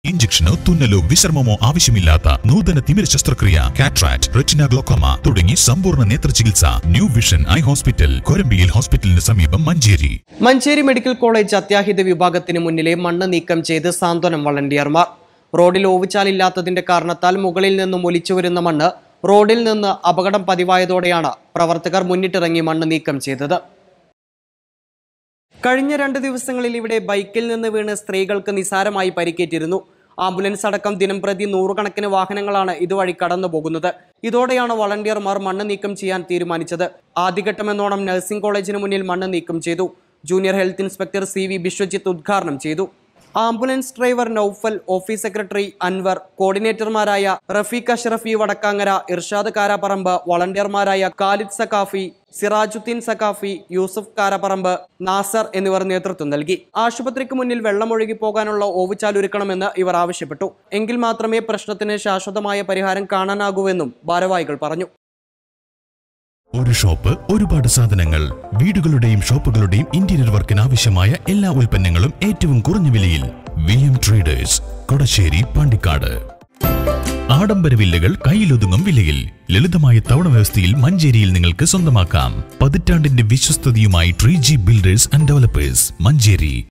ഇഞ്ചക്ഷനോ തുന്നലോ വിശ്രമമോ ആവശ്യമില്ലാത്ത നൂതന തിമിര ശസ്ത്രക്രിയ കാട്രാക്ട് റെറ്റിന ഗ്ലോക്കോമ തുടങ്ങി സമ്പൂർണ്ണ നേത്ര ചികിത്സ ന്യൂ വിഷൻ ഐ ഹോസ്പിറ്റൽ കൊരമ്പിയിൽ ഹോസ്പിറ്റലിന് സമീപം മഞ്ചേരി മഞ്ചേരി മെഡിക്കൽ കോളേജ് അത്യാഹിത വിഭാഗത്തിന് മുന്നിലെ മണ്ണ് നീക്കം ചെയ്ത് സാന്ത്വനം വളണ്ടിയർമാർ റോഡിൽ ഓവുചാലില്ലാത്തതിന്റെ കാരണത്താൽ മുകളിൽ നിന്നും ഒലിച്ചു വരുന്ന മണ്ണ് റോഡിൽ നിന്ന് അപകടം പതിവായതോടെയാണ് പ്രവർത്തകർ മുന്നിട്ടിറങ്ങി മണ്ണ് നീക്കം ചെയ്തത് കഴിഞ്ഞ രണ്ട് ദിവസങ്ങളിൽ ഇവിടെ ബൈക്കിൽ നിന്ന് വീണ് സ്ത്രീകൾക്ക് നിസാരമായി പരിക്കേറ്റിരുന്നു ആംബുലൻസ് അടക്കം ദിനംപ്രതി നൂറുകണക്കിന് വാഹനങ്ങളാണ് ഇതുവഴി കടന്നു പോകുന്നത് ഇതോടെയാണ് വളണ്ടിയർമാർ മണ്ണ് നീക്കം ചെയ്യാൻ തീരുമാനിച്ചത് ആദ്യഘട്ടമെന്നോണം നഴ്സിംഗ് കോളേജിന് മുന്നിൽ മണ്ണ് നീക്കം ചെയ്തു junior health inspector C V Biswajith ഉദ്ഘാടനം ചെയ്തു ambulance driver Noufal office secretary Anvar കോർഡിനേറ്റർമാരായ റഫീഖ് അഷ്റഫി വടക്കാങ്ങര ഇർഷാദ് കാരാപ്പറമ്പ് വളണ്ടിയർമാരായ ഖാലിദ് സക്കാഫി സിറാജുദ്ദീൻ സക്കാഫി യൂസഫ് കാരപ്പറമ്പ് നാസർ എന്നിവർ നേതൃത്വം നൽകി ആശുപത്രിക്ക് മുന്നിൽ വെള്ളമൊഴുകി പോകാനുള്ള ഓവുചാലൊരുക്കണമെന്ന് ഇവർ ആവശ്യപ്പെട്ടു എങ്കിൽ മാത്രമേ പ്രശ്നത്തിന് ശാശ്വതമായ പരിഹാരം കാണാനാകൂവെന്നും ഭാരവാഹികൾ പറഞ്ഞു ഒരു ഷോപ്പ് ഒരുപാട് സാധനങ്ങൾ വീടുകളുടെയും ഷോപ്പുകളുടെയും ഇന്റീരിയർ വർക്കിന് ആവശ്യമായ എല്ലാ ഉൽപ്പന്നങ്ങളും ഏറ്റവും കുറഞ്ഞ വിലയിൽ V M traders Kodassery Pandikkad ആഡംബര വില്ലകൾ കയ്യിലൊതുങ്ങും വിലയിൽ ലളിതമായ തവണ വ്യവസ്ഥയിൽ മഞ്ചേരിയിൽ നിങ്ങൾക്ക് സ്വന്തമാക്കാം പതിറ്റാണ്ടിന്റെ വിശ്വസ്തതയുമായി tree G builders and developers Manjeri